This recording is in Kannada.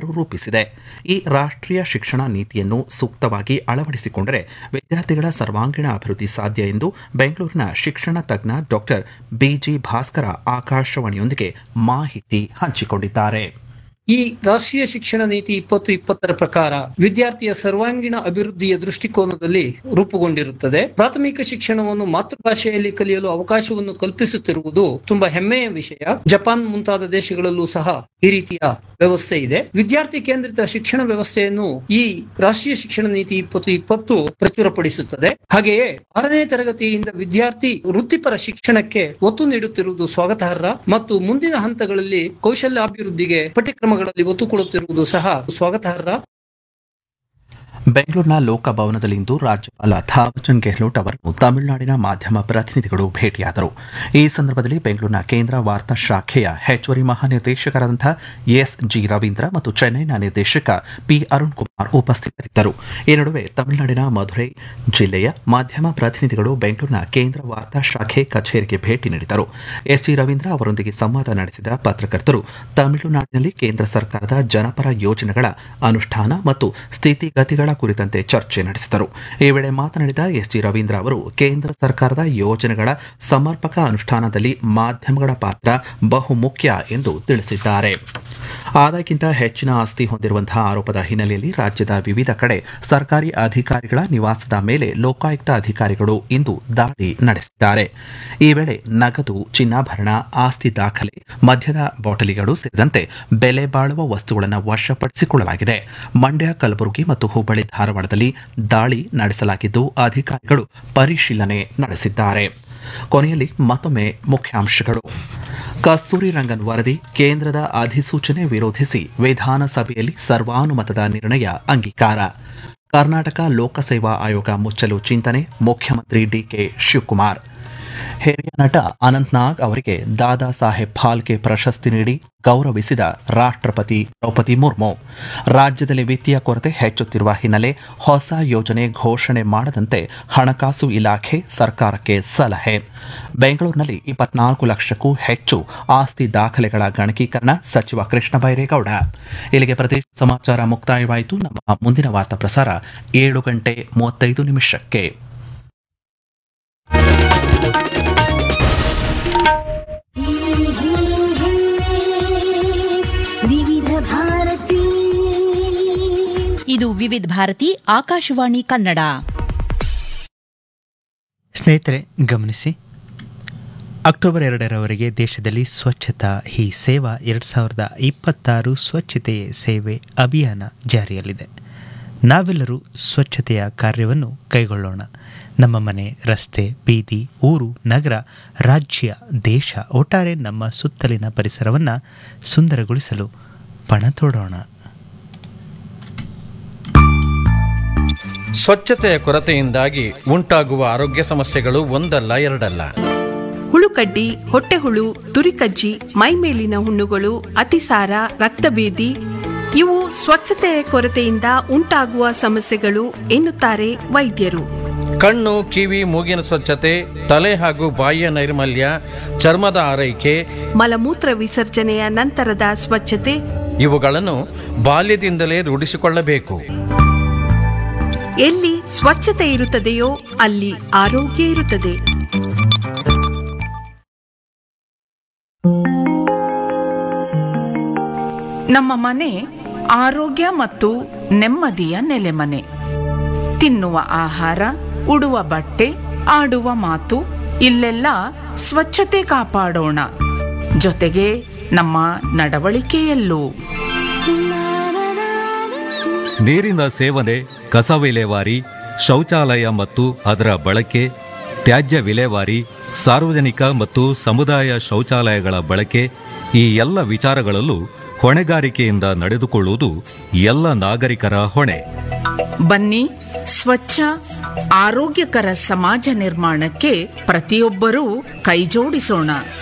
ಮರುರೂಪಿಸಿದೆ ಈ ರಾಷ್ಟ್ರೀಯ ಶಿಕ್ಷಣ ನೀತಿಯನ್ನು ಸೂಕ್ತವಾಗಿ ಅಳವಡಿಸಿಕೊಂಡರೆ ವಿದ್ಯಾರ್ಥಿಗಳ ಸರ್ವಾಂಗೀಣ ಅಭಿವೃದ್ಧಿ ಸಾಧ್ಯ ಎಂದು ಬೆಂಗಳೂರಿನ ಶಿಕ್ಷಣ ತಜ್ಞ ಡಾಕ್ಟರ್ ಬಿಜಿ ಭಾಸ್ಕರ ಆಕಾಶವಾಣಿಯೊಂದಿಗೆ ಮಾಹಿತಿ ಹಂಚಿಕೊಂಡಿದ್ದಾರೆ ಈ ರಾಷ್ಟ್ರೀಯ ಶಿಕ್ಷಣ ನೀತಿ ಇಪ್ಪತ್ತು ಇಪ್ಪತ್ತರ ಪ್ರಕಾರ ವಿದ್ಯಾರ್ಥಿಯ ಸರ್ವಾಂಗೀಣ ಅಭಿವೃದ್ಧಿಯ ದೃಷ್ಟಿಕೋನದಲ್ಲಿ ರೂಪುಗೊಂಡಿರುತ್ತದೆ ಪ್ರಾಥಮಿಕ ಶಿಕ್ಷಣವನ್ನು ಮಾತೃಭಾಷೆಯಲ್ಲಿ ಕಲಿಯಲು ಅವಕಾಶವನ್ನು ಕಲ್ಪಿಸುತ್ತಿರುವುದು ತುಂಬಾ ಹೆಮ್ಮೆಯ ವಿಷಯ ಜಪಾನ್ ಮುಂತಾದ ದೇಶಗಳಲ್ಲೂ ಸಹ ಈ ರೀತಿಯ ವ್ಯವಸ್ಥೆ ಇದೆ ವಿದ್ಯಾರ್ಥಿ ಕೇಂದ್ರಿತ ಶಿಕ್ಷಣ ವ್ಯವಸ್ಥೆಯನ್ನು ಈ ರಾಷ್ಟ್ರೀಯ ಶಿಕ್ಷಣ ನೀತಿ ಇಪ್ಪತ್ತು ಇಪ್ಪತ್ತು ಪ್ರಚುರಪಡಿಸುತ್ತದೆ ಹಾಗೆಯೇ ಆರನೇ ತರಗತಿಯಿಂದ ವಿದ್ಯಾರ್ಥಿ ವೃತ್ತಿಪರ ಶಿಕ್ಷಣಕ್ಕೆ ಒತ್ತು ನೀಡುತ್ತಿರುವುದು ಸ್ವಾಗತಾರ್ಹ ಮತ್ತು ಮುಂದಿನ ಹಂತಗಳಲ್ಲಿ ಕೌಶಲ್ಯಾಭಿವೃದ್ಧಿಗೆ ಪಠ್ಯಕ್ರಮಗಳಲ್ಲಿ ಒತ್ತು ಕೊಡುತ್ತಿರುವುದು ಸಹ ಸ್ವಾಗತಾರ್ಹ ಬೆಂಗಳೂರಿನ ಲೋಕಭವನದಲ್ಲಿಂದು ರಾಜ್ಯಪಾಲ ಥಾವರ್ಚಂದ್ ಗೆಹ್ಲೋಟ್ ಅವರನ್ನು ತಮಿಳುನಾಡಿನ ಮಾಧ್ಯಮ ಪ್ರತಿನಿಧಿಗಳು ಭೇಟಿಯಾದರು ಈ ಸಂದರ್ಭದಲ್ಲಿ ಬೆಂಗಳೂರಿನ ಕೇಂದ್ರ ವಾರ್ತಾ ಶಾಖೆಯ ಹೆಚ್ಚುವರಿ ಮಹಾನಿರ್ದೇಶಕರಾದಂತಹ ಎಸ್ ಜಿ ರವೀಂದ್ರ ಮತ್ತು ಚೆನ್ನೈನ ನಿರ್ದೇಶಕ ಪಿ ಅರುಣ್ ಕುಮಾರ್ ಉಪಸ್ಥಿತರಿದ್ದರು ಈ ನಡುವೆ ತಮಿಳುನಾಡಿನ ಮಧುರೈ ಜಿಲ್ಲೆಯ ಮಾಧ್ಯಮ ಪ್ರತಿನಿಧಿಗಳು ಬೆಂಗಳೂರಿನ ಕೇಂದ್ರ ವಾರ್ತಾ ಶಾಖೆ ಕಚೇರಿಗೆ ಭೇಟಿ ನೀಡಿದರು ಎಸ್ ಜಿ ರವೀಂದ್ರ ಅವರೊಂದಿಗೆ ಸಂವಾದ ನಡೆಸಿದ ಪತ್ರಕರ್ತರು ತಮಿಳುನಾಡಿನಲ್ಲಿ ಕೇಂದ್ರ ಸರ್ಕಾರದ ಜನಪರ ಯೋಜನೆಗಳ ಅನುಷ್ಠಾನ ಮತ್ತು ಸ್ಥಿತಿಗತಿಗಳ ಕುರಿತಂತೆ ಚರ್ಚೆ ನಡೆಸಿದರು ಈ ವೇಳೆ ಮಾತನಾಡಿದ ಎಸ್ ಜಿ ರವೀಂದ್ರ ಅವರು ಕೇಂದ್ರ ಸರ್ಕಾರದ ಯೋಜನೆಗಳ ಸಮರ್ಪಕ ಅನುಷ್ಠಾನದಲ್ಲಿ ಮಾಧ್ಯಮಗಳ ಪಾತ್ರ ಬಹುಮುಖ್ಯ ಎಂದು ತಿಳಿಸಿದ್ದಾರೆ ಆದಾಯಕ್ಕಿಂತ ಹೆಚ್ಚಿನ ಆಸ್ತಿ ಹೊಂದಿರುವಂತಹ ಆರೋಪದ ಹಿನ್ನೆಲೆಯಲ್ಲಿ ರಾಜ್ಯದ ವಿವಿಧ ಕಡೆ ಸರ್ಕಾರಿ ಅಧಿಕಾರಿಗಳ ನಿವಾಸದ ಮೇಲೆ ಲೋಕಾಯುಕ್ತ ಅಧಿಕಾರಿಗಳು ಇಂದು ದಾಳಿ ನಡೆಸಿದ್ದಾರೆ ಈ ವೇಳೆ ನಗದು ಚಿನ್ನಾಭರಣ ಆಸ್ತಿ ದಾಖಲೆ ಮದ್ಯದ ಬಾಟಲಿಗಳು ಸೇರಿದಂತೆ ಬೆಲೆ ಬಾಳುವ ವಸ್ತುಗಳನ್ನು ವಶಪಡಿಸಿಕೊಳ್ಳಲಾಗಿದೆ ಮಂಡ್ಯ ಕಲಬುರಗಿ ಮತ್ತು ಹುಬ್ಬಳ್ಳಿ ಧಾರವಾಡದಲ್ಲಿ ದಾಳಿ ನಡೆಸಲಾಗಿದ್ದು ಅಧಿಕಾರಿಗಳು ಪರಿಶೀಲನೆ ನಡೆಸಿದ್ದಾರೆ ಕೊನೆಯಲ್ಲಿ ಮತ್ತೊಮ್ಮೆ ಮುಖ್ಯಾಂಶಗಳು ಕಸ್ತೂರಿ ರಂಗನ್ ವರದಿ ಕೇಂದ್ರದ ಅಧಿಸೂಚನೆ ವಿರೋಧಿಸಿ ವಿಧಾನಸಭೆಯಲ್ಲಿ ಸರ್ವಾನುಮತದ ನಿರ್ಣಯ ಅಂಗೀಕಾರ ಕರ್ನಾಟಕ ಲೋಕಸೇವಾ ಆಯೋಗ ಮುಚ್ಚಲು ಚಿಂತನೆ ಮುಖ್ಯಮಂತ್ರಿ ಡಿಕೆ ಶಿವಕುಮಾರ್ ಹಿರಿಯ ನಟ ಅನಂತ್ನಾಗ್ ಅವರಿಗೆ ದಾದಾ ಸಾಹೇಬ್ ಫಾಲ್ಕೆ ಪ್ರಶಸ್ತಿ ನೀಡಿ ಗೌರವಿಸಿದ ರಾಷ್ಟ್ರಪತಿ ದ್ರೌಪದಿ ಮುರ್ಮು ರಾಜ್ಯದಲ್ಲಿ ವಿತ್ತೀಯ ಕೊರತೆ ಹೆಚ್ಚುತ್ತಿರುವ ಹಿನ್ನೆಲೆ ಹೊಸ ಯೋಜನೆ ಘೋಷಣೆ ಮಾಡದಂತೆ ಹಣಕಾಸು ಇಲಾಖೆ ಸರ್ಕಾರಕ್ಕೆ ಸಲಹೆ ಬೆಂಗಳೂರಿನಲ್ಲಿ ಇಪ್ಪತ್ನಾಲ್ಕು ಲಕ್ಷಕ್ಕೂ ಹೆಚ್ಚು ಆಸ್ತಿ ದಾಖಲೆಗಳ ಗಣಕೀಕರಣ ಸಚಿವ ಕೃಷ್ಣ ಬೈರೇಗೌಡ ಇಲ್ಲಿಗೆ ಪ್ರದೇಶ ಸಮಾಚಾರ ಮುಕ್ತಾಯವಾಯಿತು ನಮ್ಮ ಮುಂದಿನ ವಾರ್ತಾ ಪ್ರಸಾರ ಏಳು ಗಂಟೆ ಮೂವತ್ತೈದು ನಿಮಿಷಕ್ಕೆ ವಿವಿಧ ಭಾರತಿ ಇದು ವಿವಿಧ ಭಾರತಿ ಆಕಾಶವಾಣಿ ಕನ್ನಡ ಸ್ನೇಹಿತರೆ ಗಮನಿಸಿ ಅಕ್ಟೋಬರ್ ಎರಡರವರೆಗೆ ದೇಶದಲ್ಲಿ ಸ್ವಚ್ಛತಾ ಹಿ ಸೇವಾ ಎರಡು ಸಾವಿರದ ಇಪ್ಪತ್ತಾರು ಸ್ವಚ್ಛತೆಯೇ ಸೇವೆ ಅಭಿಯಾನ ಜಾರಿಯಲ್ಲಿದೆ ನಾವೆಲ್ಲರೂ ಸ್ವಚ್ಛತೆಯ ಕಾರ್ಯವನ್ನು ಕೈಗೊಳ್ಳೋಣ ನಮ್ಮ ಮನೆ ರಸ್ತೆ ಬೀದಿ ಊರು ನಗರ ರಾಜ್ಯ ದೇಶ ಒಟ್ಟಾರೆ ನಮ್ಮ ಸುತ್ತಲಿನ ಪರಿಸರವನ್ನು ಸುಂದರಗೊಳಿಸಲು ಪಣ ತೊಡೋಣ ಸ್ವಚ್ಛತೆಯ ಕೊರತೆಯಿಂದಾಗಿ ಉಂಟಾಗುವ ಆರೋಗ್ಯ ಸಮಸ್ಯೆಗಳು ಒಂದಲ್ಲ ಎರಡಲ್ಲ ಹುಳುಕಡ್ಡಿ ಹೊಟ್ಟೆಹುಳು ತುರಿಕಜ್ಜಿ ಮೈಮೇಲಿನ ಹುಣ್ಣುಗಳು ಅತಿಸಾರ ರಕ್ತಭೇದಿ ಇವು ಸ್ವಚ್ಛತೆಯ ಕೊರತೆಯಿಂದ ಉಂಟಾಗುವ ಸಮಸ್ಯೆಗಳು ಎನ್ನುತ್ತಾರೆ ವೈದ್ಯರು ಕಣ್ಣು ಕಿವಿ ಮೂಗಿನ ಸ್ವಚ್ಛತೆ ತಲೆ ಹಾಗೂ ಬಾಯಿಯ ನೈರ್ಮಲ್ಯ ಚರ್ಮದ ಆರೈಕೆ ಮಲಮೂತ್ರ ವಿಸರ್ಜನೆಯ ನಂತರದ ಸ್ವಚ್ಛತೆ ಇವುಗಳನ್ನು ಬಾಲ್ಯದಿಂದಲೇ ರೂಢಿಸಿಕೊಳ್ಳಬೇಕು ಎಲ್ಲಿ ಸ್ವಚ್ಛತೆ ಇರುತ್ತದೆಯೋ ಅಲ್ಲಿ ಆರೋಗ್ಯ ಇರುತ್ತದೆ ನಮ್ಮ ಮನೆ ಆರೋಗ್ಯ ಮತ್ತು ನೆಮ್ಮದಿಯ ನೆಲೆಮನೆ ತಿನ್ನುವ ಆಹಾರ ಉಡುವ ಬಟ್ಟೆ ಆಡುವ ಮಾತು ಇಲ್ಲೆಲ್ಲ ಸ್ವಚ್ಛತೆ ಕಾಪಾಡೋಣ ಜೊತೆಗೆ ನಮ್ಮ ನಡವಳಿಕೆಯಲ್ಲೂ ನೀರಿನ ಸೇವನೆ ಕಸ ವಿಲೇವಾರಿ ಶೌಚಾಲಯ ಮತ್ತು ಅದರ ಬಳಕೆ ತ್ಯಾಜ್ಯ ವಿಲೇವಾರಿ ಸಾರ್ವಜನಿಕ ಮತ್ತು ಸಮುದಾಯ ಶೌಚಾಲಯಗಳ ಬಳಕೆ ಈ ಎಲ್ಲ ವಿಚಾರಗಳಲ್ಲೂ ಹೊಣೆಗಾರಿಕೆಯಿಂದ ನಡೆದುಕೊಳ್ಳುವುದು ಎಲ್ಲ ನಾಗರಿಕರ ಹೊಣೆ ಬನ್ನಿ ಸ್ವಚ್ಛ ಆರೋಗ್ಯಕರ ಸಮಾಜ ನಿರ್ಮಾಣಕ್ಕೆ ಪ್ರತಿಯೊಬ್ಬರೂ ಕೈಜೋಡಿಸೋಣ